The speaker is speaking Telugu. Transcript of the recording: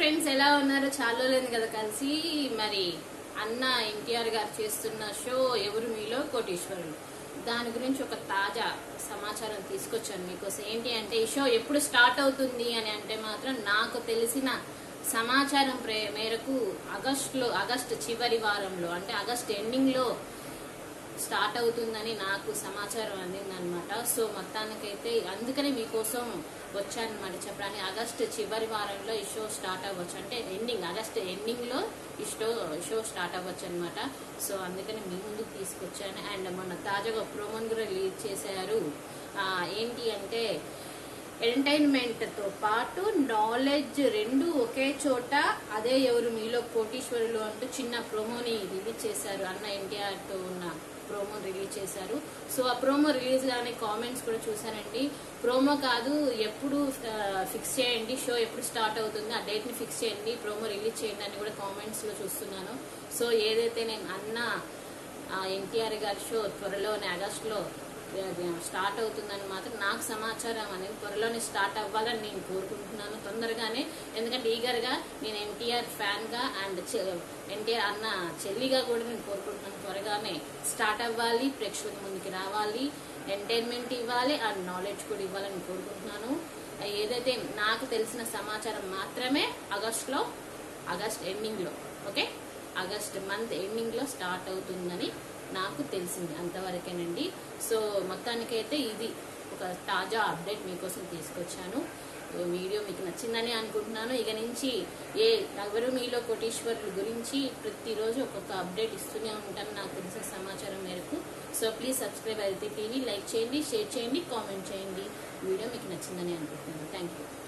ఫ్రెండ్స్ ఎలా ఉన్నారు చాలా రోజులైంది కదా కలిసి మరి అన్న ఎన్టీఆర్ గారు చేస్తున్న షో ఎవరు మీలో కోటీశ్వరులు దాని గురించి ఒక తాజా సమాచారం తీసుకొచ్చాను మీకోసం ఏంటి అంటే ఈ షో ఎప్పుడు స్టార్ట్ అవుతుంది అని అంటే మాత్రం నాకు తెలిసిన సమాచారం ప్రే- మేరకు ఆగస్టులో ఆగస్టు చివరి వారంలో అంటే ఆగస్ట్ ఎండింగ్ లో స్టార్ట్ అవుతుందని నాకు సమాచారం అందిందనమాట సో మొత్తానికైతే అందుకనే మీకోసం వచ్చానమాట చెప్పడానికి ఆగస్ట్ చివరి వారంలో ఈ షో స్టార్ట్ అవ్వచ్చు అంటే ఎండింగ్ ఆగస్ట్ ఎండింగ్ లో ఈ షో షో స్టార్ట్ అవ్వచ్చు అనమాట సో అందుకని మీ ముందుకు తీసుకొచ్చాను అండ్ మొన్న తాజాగా ప్రోమోన్ కూడా రిలీజ్ చేశారు ఆ, ఏంటి అంటే ఎంటర్టైన్మెంట్ తో పాటు నాలెడ్జ్ రెండు ఒకే చోట అదే ఎవరు మీలో కోటీశ్వరులు అంటూ చిన్న ప్రోమోని రిలీజ్ చేశారు అన్న ఎన్టీఆర్ తో ఉన్న ప్రోమో రిలీజ్ చేశారు సో ఆ ప్రోమో రిలీజ్ గానే కామెంట్స్ కూడా చూసానండి ప్రోమో కాదు ఎప్పుడు ఫిక్స్ చేయండి షో ఎప్పుడు స్టార్ట్ అవుతుంది ఆ డేట్ ని ఫిక్స్ చేయండి ప్రోమో రిలీజ్ చేయండి అని కూడా కామెంట్స్ లో చూస్తున్నాను సో ఏదైతే నేను అన్న ఎన్టీఆర్ గారి షో త్వరలోనే ఆగస్ట్ లో స్టార్ట్ అవుతుందని మాత్రం నాకు సమాచారం అనేది త్వరలోనే స్టార్ట్ అవ్వాలని నేను కోరుకుంటున్నాను తొందరగానే ఎందుకంటే ఈగర్ గా నేను ఎన్టీఆర్ ఫ్యాన్ గా అండ్ ఎన్టీఆర్ అన్న చెల్లిగా కూడా నేను కోరుకుంటున్నాను త్వరగానే స్టార్ట్ అవ్వాలి ప్రేక్షకుల ముందుకి రావాలి ఎంటర్టైన్మెంట్ ఇవ్వాలి అండ్ నాలెడ్జ్ కూడా ఇవ్వాలని కోరుకుంటున్నాను ఏదైతే నాకు తెలిసిన సమాచారం మాత్రమే ఆగస్ట్ లో ఆగస్ట్ ఎండింగ్ లో ఓకే ఆగస్ట్ మంత్ ఎండింగ్ లో స్టార్ట్ అవుతుందని నాకు తెలిసింది అంతవరకేనండి సో మొత్తానికైతే ఇది ఒక తాజా అప్డేట్ మీకోసం తీసుకొచ్చాను ఈ వీడియో మీకు నచ్చిందని అనుకుంటున్నాను ఇక నుంచి ఏ ఎవరు మీలో కోటీశ్వరుల గురించి ప్రతిరోజు ఒక్కొక్క అప్డేట్ ఇస్తూనే ఉంటాను నాకు తెలిసిన సమాచారం మేరకు సో ప్లీజ్ సబ్స్క్రైబ్ అయితే టీవీ లైక్ చేయండి షేర్ చేయండి కామెంట్ చేయండి వీడియో మీకు నచ్చిందని అనుకుంటున్నాను థ్యాంక్ యూ